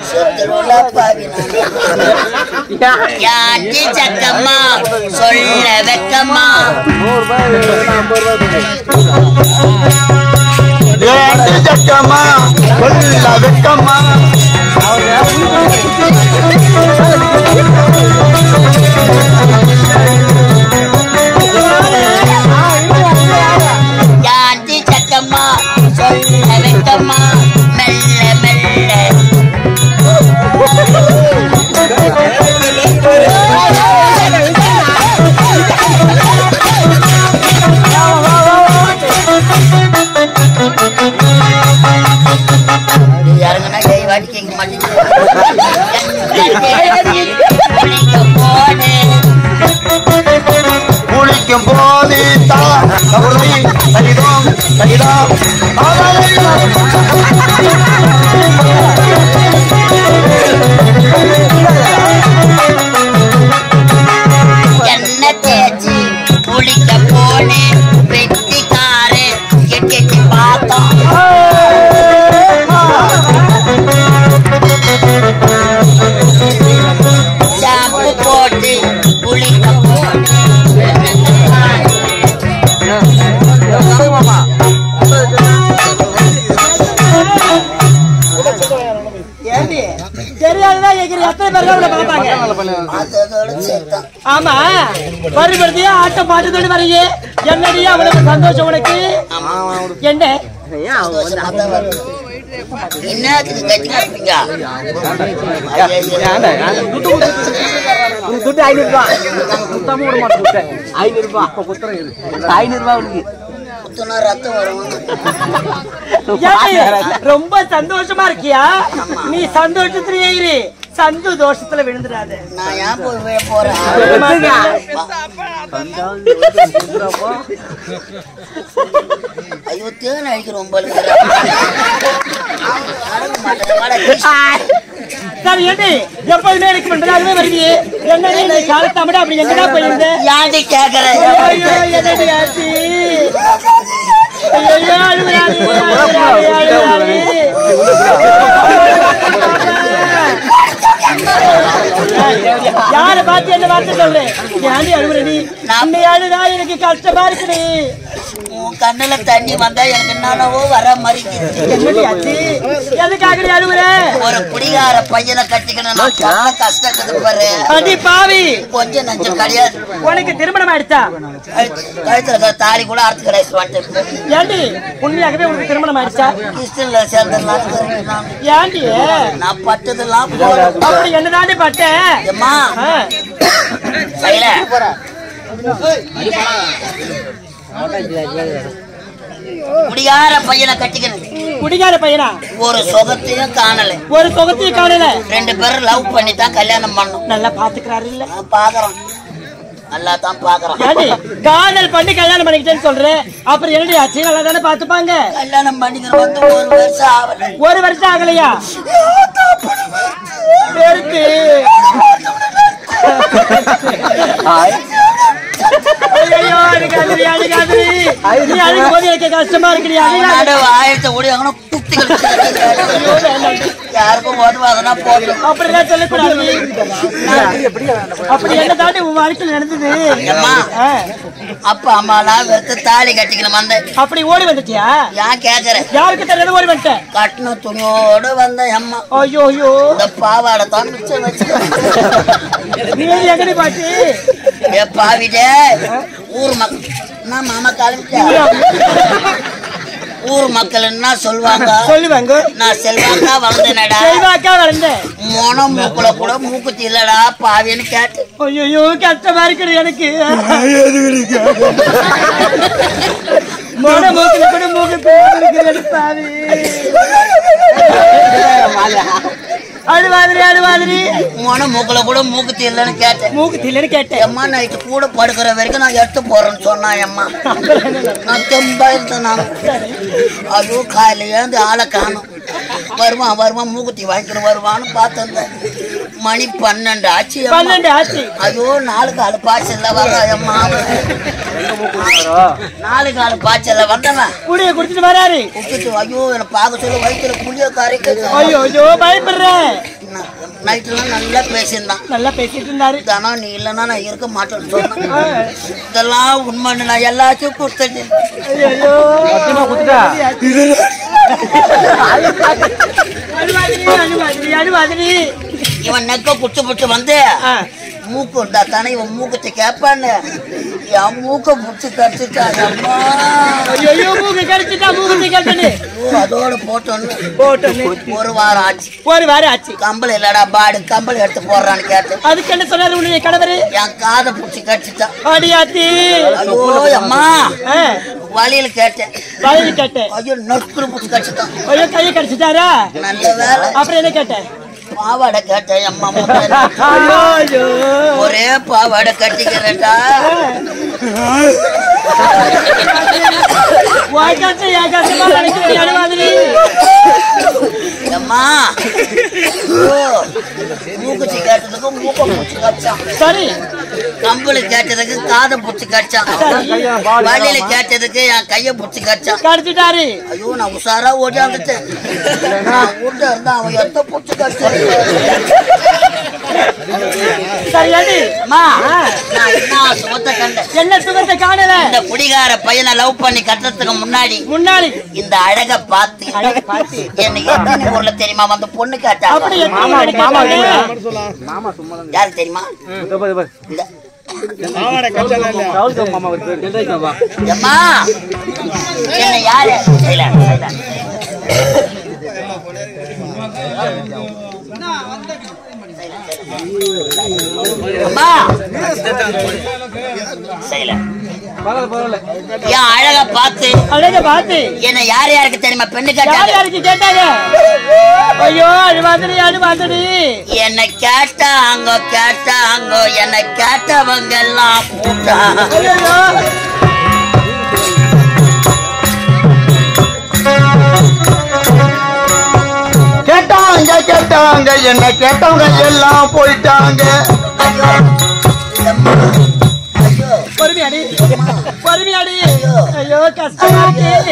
செத்துருவல பாவி யாச்சி சக்கம்மா சொல்ல வெக்கம்மா ஏண்டி ஜக்கம்மா கொல்ல வெக்கம்மா யாச்சி சக்கம்மா சொல்ல வெக்கம்மா மெல்ல மெல்ல இறங்குனா கை வாட்டி கேட்க மாட்டேங்குது போனே குளிக்கும் போது தான் கபடி சரிதம் சரிதம் என்ன தேய்ச்சி குளிக்க போனேன் வெட்டிக்காரு கெட்டி பார்த்தோம் ஷாம்பு போட்டு குளிக்க போனேன் ஏண்டி தெரியாதுதான் கேக்குறீ எத்தனை பேர் உள்ள பாப்பாங்க அதோட சேர்த்தான் ஆமா மறுபடியும் ஆட்டம் பாட்டுதோடு வரீங்க என்னடி அவ்வளவு சந்தோஷம் உனக்கு என்ன சந்தோஷமா தான் வருது. என்னத்துக்கு கத்தி காட்டுறீங்க துட்டு ஐநூறு ரூபாய் சுத்தமா விட மாட்டேன் துட்டு ஐநூறு ரூபாய் அப்ப குத்துறேன் இரு. ஐநூறு ரூபாய் உனக்கு குத்துனா ரத்தம் வரும் ஏண்டி, ரொம்ப சந்தோஷமா இருக்கியா நீ சந்தோஷத்திலேயே இரு சந்து தோஷத்துல விழுந்துடாத நான் ஏன் போய் விழ போறேன் ஐயோ தேன் அழிக்கிறோம் போல இருக்குது. அடங்க மாட்டேன். வாடா, கிருஷ்ணா. சரி ஏண்டி எப்போதுமே எனக்கு பண்றதாகவே வருவியே என்னடி நீ காலத்தாமட அப்படி எங்கடா போயிருந்த ஏன்டி கேக்குற? ஐயோ என்னடி ஆச்சு ஐயோ அழுகுறாடி, அழுகுறாடி, அழுகுறாடி. யாரை பார்த்து என்ன வார்த்தை சொல்றேன் ஏன்டி அழுகுற நீ நம்ம அழுதா எனக்கு கஷ்டமா இருக்குடி உன் கண்ணுல தண்ணி வந்தா எனக்கு என்னென்னவோ வர மாதிரி இருக்குது. என்னடி ஆச்சு எதுக்காக நீ அழுகுற ஒரு குடிகார பையனை கட்டிக்கணும் நான் பட்ட கஷ்டம் இருக்குது பாரு அடி பாவி கொஞ்சம் நஞ்சம் கிடையாது உனக்கு திருமணம் ஆயிடுச்சா கழுத்து- கழுத்துல இருக்கிற தாலி கூட அறுத்து கிடையாது வந்துட்டு ஏண்டி உண்மையாகவே உனக்கு திருமணம் ஆயிடுச்சா கிறிஸ்டன்ல சேர்ந்ததுலாம் நான் ஏண்டி நான் பட்டதெல்லாம் போறேன் அப்படி என்னதாண்டி பட்டேன் அம்மா ஆ, கையில குடிகார பையனை கட்டிக்கணும் குடிகார பையனா ஒரு சுகத்தையும் காணல ஒரு சொகத்தையும் காணல ரெண்டு பேரும் லவ் பண்ணி தான் கல்யாணம் பண்ணோம் நல்லா பாத்துக்கிறாரு இல்ல நான் பாக்குறோம் நல்லா தான் பாக்குறோம் ஏண்டி காதல் பண்ணி கல்யாணம் பண்ணிக்கிட்டேன்னு சொல்றேன் அப்புறம் என்னடி ஆச்சு நல்லா தானே பாத்துப்பாங்க கல்யாணம் பண்ணிக்கிற வந்து ஒரு வருஷம் ஆகல ஒரு வருஷம் ஆகலையா பெருக்கு ஐயோ அழுகாதிரி அழுகாதிரி நீ அழுகும் போது எனக்கு கஷ்டமா இருக்குடி அழுகாத நடு ஆயிரத்தை ஓடி அங்கே குத்தி யாருக்கும் ஓட்டு வாங்கினா போட்டோம் அப்படிலாம் சொல்லக்கூடாது அப்படி என்ன தாண்டி உன் வாழ்க்கையில் நடந்தது அம்மா ஆ, அப்பா அம்மாலாம் வெறுத்து தாலி கட்டிக்கணும் வந்தேன் அப்படி ஓடி வந்துட்டியா ஏன் கேக்குறேன் யாருக்கு தெரியாத ஓடி வந்துட்டேன் கட்டின துணியோடு வந்தேன் அம்மா ஐயோ ஐயோ இந்த பாவாடை தான் மிச்சம் வச்சு நீ எங்கடி பாட்டி ஏ பாவிடே ஊர் மக்கள் நான் மாமா கிளம்பிட்டேன் ஊர் மக்கள் என்ன சொல்லுவாங்க சொல்லுவாங்க நான் செல்வாக்கா வளர்ந்தேனடா செல்வாக்கா வளர்ந்தேன் மோன மூக்குல கூட மூக்குத்தி இல்லடா பாவின்னு கேட்டு ஐயோ கஷ்டமா இருக்குது எனக்கு மோன மூக்குல கூட மூக்கு இருக்குது பாவி அழு மாதிரி அழு மாதிரி மோன மூக்குல கூட மூக்குத்தி இல்லைன்னு கேட்டேன் மூக்கு தில்லன்னு கேட்டேன் எம்மா நைட்டு கூட படுக்கிற வரைக்கும் நான் எடுத்து போறேன்னு சொன்னா எம்மா நான் தெம்பா இருந்தேன் நான் ஐயோ காலையில ஏந்து ஆளை காணும் வருவான் வருவான் மூக்குத்தி வாங்கிட்டு வருவான்னு பார்த்திருந்தேன் மணி பன்னெண்டு ஆச்சு எம்மா. பன்னெண்டு ஆச்சு ஐயோ நாலு காலு பாய்ச்சல்ல வர எம்மா நாலு காலு பாய்ச்சல்ல வந்தவன் குடிய குடிச்சிட்டு வராரு குடிச்சிட்டு ஐயோ என்னை பார்க்க சொல்ல வயிற்றுல புளிய கரைக்கு ஐயோ ஐயோ பயப்படுறேன் நைட்டுலாம் நல்லா பேசியிருந்தான் நல்லா பேசிட்டு இருந்தாரு தானா நீ இல்லைன்னா நான் இருக்க மாட்டேன்னு சொன்னேன் ஆ. இதெல்லாம் உண்மைன்னு நான் எல்லாத்தையும் கொடுத்துட்டேன் ஐயோ சத்தியமா குத்துட்டா அழுவாதிரி அழுவாதிரி அழுவாதிரி இவன் நெக்க புடிச்சு புடிச்சு வந்து ஆ. மூக்கு இருந்தா தானே இவன் மூக்கத்தை கேட்பான்னு என் மூக்க புடிச்சு கடிச்சிட்டான் அம்மா ஐயோ ஐயோ மூக்கு கடிச்சிட்டா மூக்கு கடிச்சிட்டு ஐயோ, அதோட போட்டோன்னு போட்டோன்னு ஒரு வாரம் ஆச்சு ஒரு வாரம் ஆச்சு கம்பளி இல்லடா பாடு கம்பளி எடுத்து போடுறான்னு கேட்டேன் அதுக்கு என்ன சொன்னாரு உன்னுடைய கணவர் என் காதை புடிச்சு கடிச்சிட்டான் அடியாத்தி ஐயோ அம்மா ஆ, வழியில கேட்டேன் வயது கேட்டேன் ஐயோ நொக்குன்னு புடிச்சு கடிச்சிட்டான் ஐயோ கையை கடிச்சிட்டாரா நல்ல வேலை அப்புறம் என்ன கேட்டேன் பாவாடை கேட்டேன் அம்மா முதல்ல. ஐயோ ஐயோ ஒரே பாவாடை கட்டிக்கிறேன்டா வாய்க்காச்சு என் கஷ்டமா நினைக்கிறேன் அழுவாதிரி அம்மா ஐயோ, மூக்குச்சி கேட்டதுக்கு மூக்க பூச்சி கடிச்சான் சரி கம்பளி கேட்டதுக்கு காதை பூச்சி கடிச்சான் வழியில கேட்டதுக்கு என் கைய பூச்சி கடிச்சான் கடிச்சிட்டாரு ஐயோ நான் உஷாரா ஓடியாந்துட்டேன் நான் உள்ள இருந்தா அவன் எத்த பூச்சி கடிச்சான் சரி அடி அம்மா நான் என்ன சுகத்தை கண்டேன் என்ன சுகத்தை காணல இந்த குடிகார பையனை லவ் பண்ணி கட்டுறதுக்கு முன்னாடி முன்னாடி இந்த அழக பார்த்து அழகை பார்த்து. என்ன எத்தனை ஊர்ல தெரியுமா அந்த பொண்ணு கேட்டா அப்படி எத்தனை மாமா மணிக்கு மாமா கேட்டாங்க? மாமா சும்மா தான் யாருக்கு தெரியுமா இதோ பாரு, இதோ பாரு. இந்த ராகுல் காந்தி மாமா ஒரு பேர். டெல்டா மாமா. அம்மா என்ன யாரு இல்ல, இல்ல. அம்மா செய்யல பரவாயில்ல, பரவாயில்ல. என் அழக பார்த்து அழகை பார்த்து என்ன யார் யாருக்கு தெரியுமா பெண்ணு யார் கேட்டாங்க யாருக்கு கேட்டாங்க ஐயோ அழுவாதிரி அழுவாதிரி என்ன கேட்டாங்க கேட்டாங்க என்ன கேட்டவங்க எல்லாம் கூட்டா ஐயோ கேட்டாங்க கேட்டாங்க என்ன கேட்டவங்க எல்லாம் போயிட்டாங்க ஐயோ பொறுமையாடி பொறுமையாடி ஐயோ கஷ்டமா இருக்கு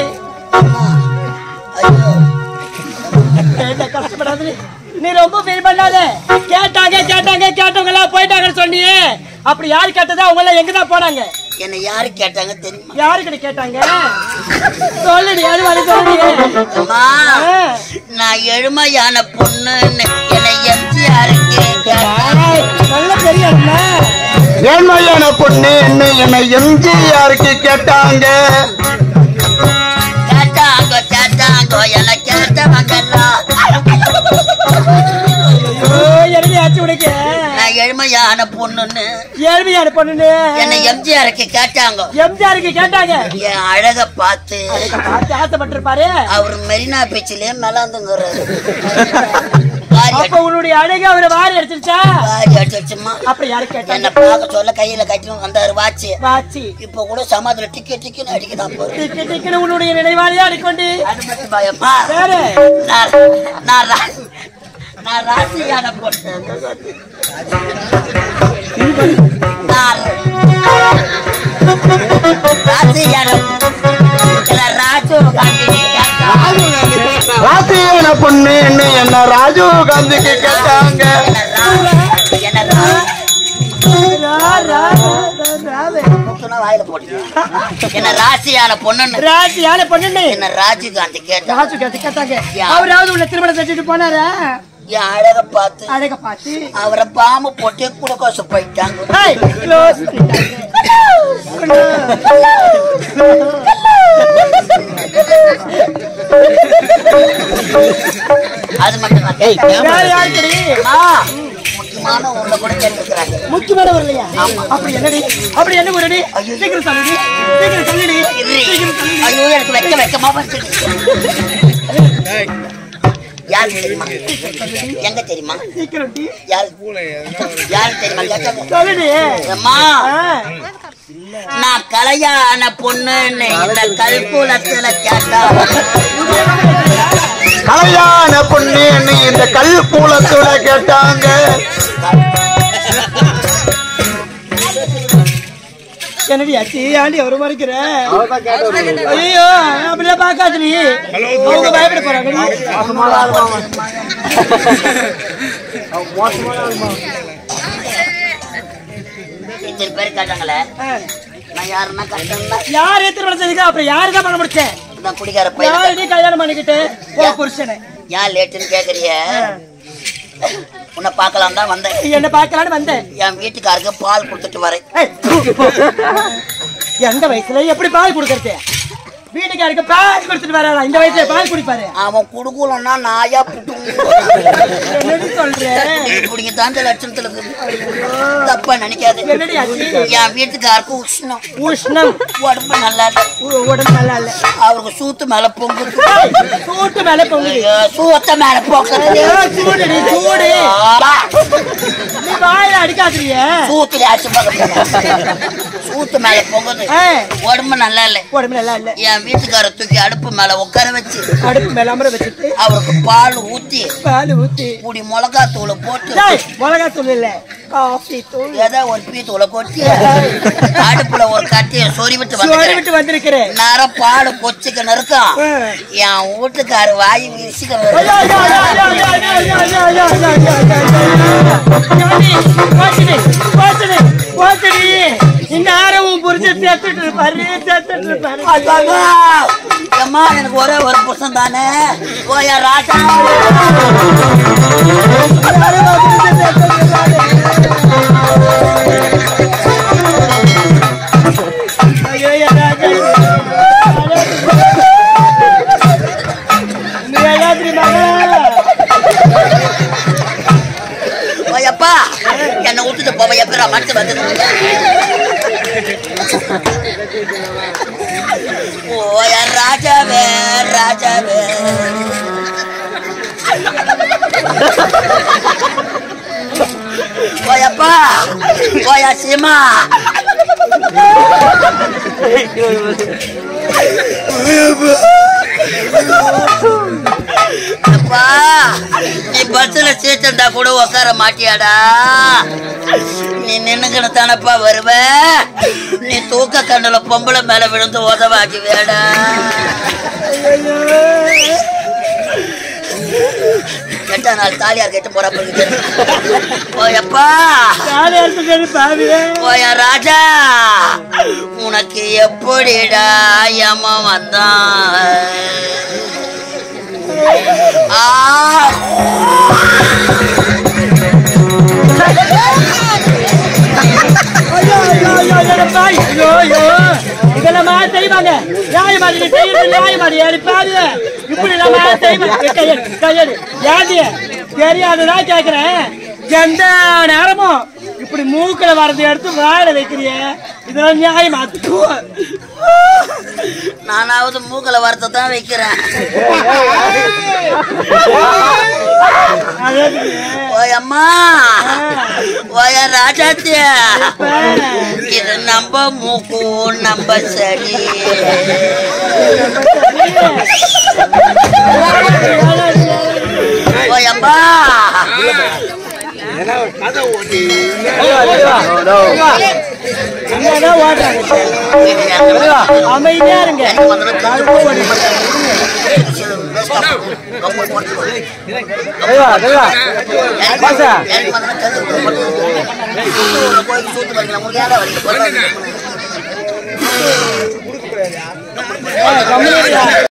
ஐயோ ஏண்டா கஷ்டப்படாத நீ ரொம்ப ஃபீல் பண்ணாத கேட்டாங்க கேட்டாங்க கேட்டவங்க எல்லாம் போயிட்டாங்கன்னு சொன்னியே அப்படி யாரு கேட்டதா அவங்க எல்லாம் எங்கதான் போனாங்க என்ன யாரு கேட்டாங்க தெரியுமா யாருக்கிட்ட கேட்டாங்க சொல்லுடி யாரு வழி சொல்லுடி அம்மா நான் எழுமையான பொண்ணுன்னு என்னை எம்ஜிஆருக்கு கேட்டாங்க ஏய், நல்ல தெரியாதுல்ல ஏழ்மையான பொண்ணு என்ன என்னை எம்ஜிஆருக்கு கேட்டாங்க கேட்டாங்க கேட்டாங்க என்ன கேட்டவங்க எல்லாம் ஐயோ எழுதி ஆச்சு உனக்கு நான் எழுமையான பொண்ணுன்னு ஏழ்மையான பொண்ணுன்னு என்னை எம்ஜிஆருக்கு கேட்டாங்க எம்ஜிஆருக்கு கேட்டாங்க என் அழக பார்த்து பார்த்து ஆசைப்பட்டிருப்பாரு அவர் மெரினா பீச்சிலே மலாந்துங்கிறாரு அப்ப உன்னுடைய அழகு அவரை வாரி அடிச்சிருச்சா அடிச்சுமா அப்படி யாரு கேட்டாங்க என்ன பார்க்க சொல்ல கையில கட்டினு வந்தாரு வாட்சி வாச்சி இப்ப கூட சமாதில டிக்கெட் டிக்கெட் அடிக்கிறான் பாரு டிக்கு டிக்குன்னு உன்னுடைய நினைவாளியா அடிக்கொண்டு அது மட்டும் பயமா வேற நான் நான் ரா- நான் ராசியான பொண்ணு நான் ராசியான இல்ல, ராஜீவ் காந்தி கேட்டா. ராசியான பொண்ணு என்ன ராஜீவ் காந்திக்கு கேட்டாங்க என்ன ரா- என்ன ரா- ரா, ரா, ரா, ரா, ராவே. முத்துனா வாயில போட்டு என்ன ராசியான பொண்ணுன்னு ராசியான பொண்ணுன்னு என்ன ராஜீவ் காந்தி கேட்டா ராஜு கேட்டு கேட்டாங்க அவராவது உன்னை திருமணம் செஞ்சுட்டு போனாரா என் அழக பார்த்து அழக பார்த்து அவரை பாம்பு போட்டு கூட கோச போயிட்டாங்க ஹேய், close பண்ணிட்டாங்க. அது மட்டும் தான். வேற யாருக்குடி? அம்மா, முக்கியமான ஊர்ல கூட கேட்டுக்கிறாங்க முக்கியமான ஒரு இல்லையா? அப்படி என்னடி அப்படி என்ன ஊருடி சீக்கிரம் சொல்லுடி சீக்கிரம் சொல்லுடி சீக்கிரம் சொல்லுடி ஐயோ எனக்கு வெக்க வெக்கமா வருது யாரு தெரியுமா எங்க தெரியுமா சீக்கிரம் டி. யாரு யாரு தெரியுமா கேட்டாங்க சொல்லுடி அம்மா ஆ, நான் கலையான பொண்ணுன்னு இந்த கல்குலத்துல கேட்டா கல்யாண பொண்ணு இந்த கல் பூலத்துல கேட்டாங்க என்னடி ஆச்சு ஆண்டி அவரு மறைக்கிற ஐயோ அப்படிலாம் பார்க்காத நீ அவங்க பயப்பட போறாங்க இத்தனை பேர் கேட்டாங்களே நான் யாருன்னா கஷ்டம் யார் ஏத்து வளர்த்ததுக்கு அப்புறம் யாரு தான் பண்ண முடிச்சேன் தான் குடிக்கார பையன் யாரு நீ கல்யாணம் பண்ணிக்கிட்டு உன் புருஷனை ஏன் லேட்டுன்னு கேக்குறிய உன்னை பார்க்கலாம் தான் வந்தேன் என்ன பார்க்கலான்னு வந்தேன் என் வீட்டுக்காருக்கு பால் கொடுத்துட்டு வரேன் ஏய், எந்த வயசுல எப்படி பால் கொடுக்கறது வீட்டுக்காருக்கு பால் கொடுத்துட்டு வராரா இந்த வயசுல பால் குடிப்பாரு அவன் குடுக்கலன்னா நாயா புட்டும் என்னடி சொல்றேன் குடிங்க தாண்ட லட்சணத்துல இருக்குது. தப்பா நினைக்காது என்னடி ஆச்சு என் வீட்டுக்காருக்கு உஷ்ணம் உஷ்ணம் உடம்பு நல்லா இல்ல உ- உடம்பு நல்லா இல்ல அவருக்கு சூத்து மேல பொங்குது ஏய், சூட்டு மேல பொங்குது ஐயோ, சூத்த மேல போக்குறது ஏய், சூடுடி சூடு நீ வாயில அடிக்காதீங்க சூத்துல ஆச்சு பக்கத்துல சூத்து மேல பொங்குது ஏய், உடம்பு நல்லா இல்ல உடம்பு நல்லா இல்ல என் வீட்டுக்கார தூக்கி அடுப்பு மேல உட்கார வச்சு அடுப்பு மேல அமர வச்சுட்டு அவருக்கு பால் ஊத்தி பால் ஊத்தி குடி மிளகா தூளை போட்டு டேய், மிளகாய் தூள் இல்ல காஃபி தூள் ஏதோ ஒரு பீ தூளை கொட்டி அடுப்புல ஒரு கட்டிய சொறி விட்டு சோறு வந்துக்கிறேன் விட்டு வந்திருக்கிறேன் நேரம் பால் கொச்சிக்க நெருக்கம் ஆ. என் வீட்டுக்காரு வாய் வீசிக்க ஐயா, ஐயா, ஐயா, ஐயா, ஐயா, ஐயா, ஐயா, ஐயா, ஐயா, ஐயா, ஐயா, ஐயா, ஐயா. ஜானி, போச்சுடி, போச்சுடி, போச்சுடி. இந்நேரம் உன் புருஷன் செத்துட்டு இருப்பாரு, செத்துட்டு இருப்பாரு. ஐயோ, அம்மா எனக்கு ஒரே ஒரு புருஷன் தானே ஓயா ராஜா இந்நேரம் உன் புருஷன் செத்துட்டு இருப்பாரு. ஐயோ, ஐயா, ராஜா. நீ ஐயாத்திரி மகளா? ஓயப்பா என்னை விட்டுட்டு போவ எப்பரா மட்டும் வந்து ஓயா ராஜாவே ராஜாவே ஓயப்பா ஓயா சீமா அப்பா நீ பஸ்ல சீட்டண்டா கூட உட்கார மாட்டியாடா நீ நின்னுக்கிட்டு தானப்பா வருவ நீ தூக்க கண்ணுல பொம்பளை மேல விழுந்து உதவாக்கி வேடா எட்டா நாள் தாலியார் கேட்டு போற ஓயப்பா யாரை எடுத்துட்டு பாவியே ஓயா ராஜா உனக்கு எப்படிடா யம வந்தான் ஆ ஐயோ, ஐயோ, ஐயோ, ஐயோ, பாய். ஐயோ, ஐயோ. இதெல்லாம் மாதிரி செய்வாங்க நியாயமாடி நீ செய்யறது நியாயமாடி ஏறி பாரு இப்படி நம்ம செய்வாங்க கையெடு கையெடு ஏண்டி தெரியாததா கேக்குறேன் எந்த நேரமும் இப்படி மூக்குல வரதை எடுத்து வாயில வைக்கிறிய இதெல்லாம் நியாயமா தூ. நானாவது மூக்கல வரத்தை தான் வைக்கிறேன் அது எதுக்கு? ஓயம்மா ஓய ராஜாத்திய இது நம்ம மூக்கு நம்ம சரி ஓயம்மா என்னதான் ஓடுறாங்க அமைதியா இருங்க எனக்கு வந்து கழுவு ஓடி. கம்மல் போட்டு. எனக்கு வந்து கழுவு போட்டு. கோயில் சூத்து வரீங்களா உங்களுக்கு ஏன்டா வரீங்க கம்முனு இருங்க.